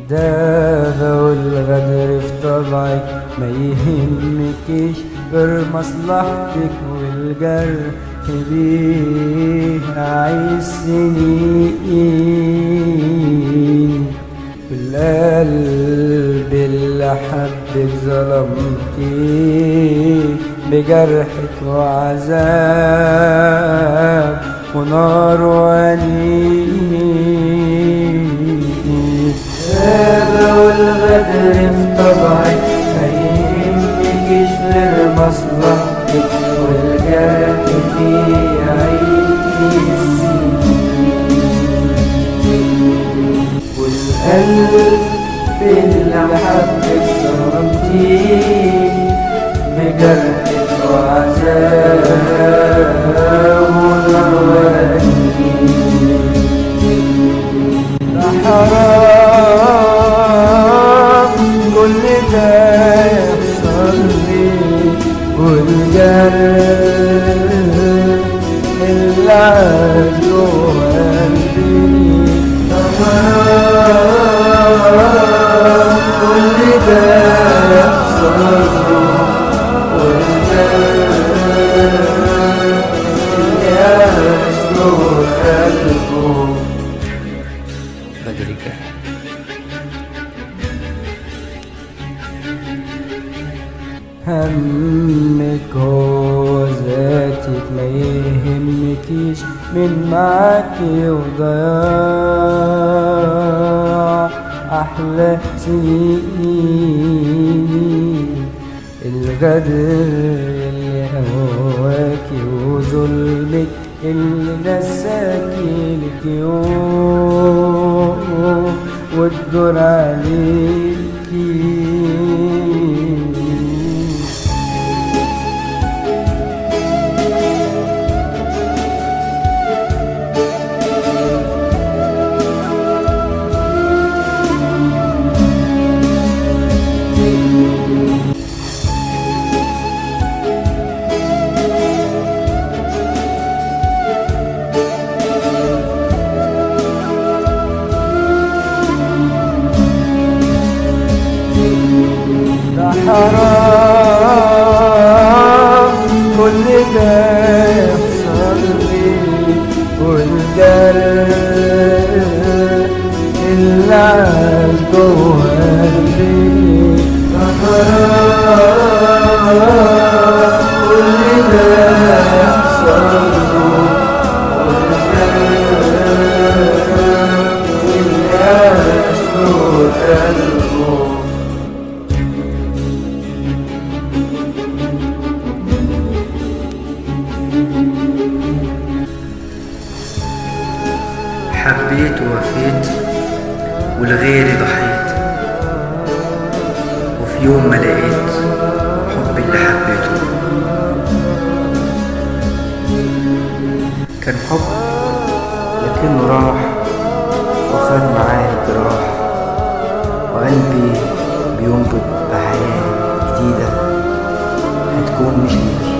الكدابة والغدر في طبعك ما يهمكيش غير مصلحتك والجرح بيه أعيش سنين والقلب اللي حبك ظلمتيه بجرحك وعذاب ونار وأنين الغابة والغدر في طبعك ما يهمكش غير مصلحتك والجرح فيه عيش والقلب اللي حبك ظلمتيه بجرحك وعذاب ونار وأنين ده حرام كل ده يحصل لي والجرح اللي عاش جوه قلبي ده حرام كل ده يحصل لي والجرح اللي عاش جوه قلبه بدري كان همك هو ذاتك ما يهمكيش من معاكي وضياع أحلى سنين الغدر اللي هواكي وظلمك اللي نساكي لك يوم والدور عليكي ده حرام كل ده يحصل لي والجرح اللي عاش جوه قلبي ده حرام كل ده يحصل لي والجرح اللي عاش جوه قلبه حبيت ووفيت ولغيري ضحيت وفي يوم ما لقيت حبي اللي حبيته كان حب لكنه راح وخد معاه الجراح وقلبي بينبض بحياة جديدة هتكون مش ليكي